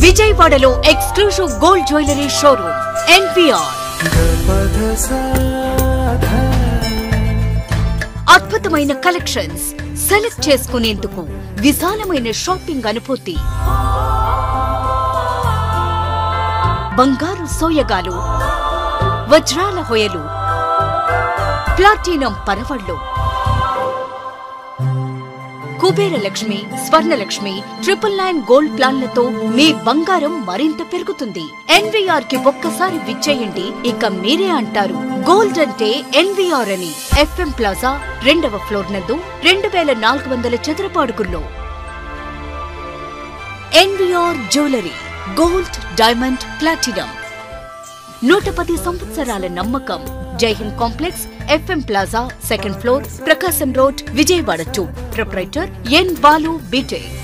విజయవాడలో exclusive gold jewellery showroom NPR అద్భుతమైన collections select చేసుకునేందుకు విశాలమైన షాపింగ్ అనుభూతి బంగారు సోయగాలు వజ్రాల హొయలు ప్లాటినం పరవళ్ళు Kubera Lakshmi Swarnalakshmi triple nine gold ప్లాన్లతో మీ బంగారం మరింత పెరుగుతుంది ఎన్వీఆర్ కి ఒక్కసారి విచ్చేయండి ఇక మీరే అంటారు గోల్డ్ అంటే ఎన్వీఆర్ అని ఎఫ్ఎం ప్లాజా రెండవ ఫ్లోర్ నందు రెండు వేల నాలుగు వందల చదరపాడుగుల్లో NVR jewellery gold diamond platinum నూట పది సంవత్సరాల నమ్మకం Jai Hind complex FM plaza second floor Prakasam road Vijayawada two proprietor N Balu BTech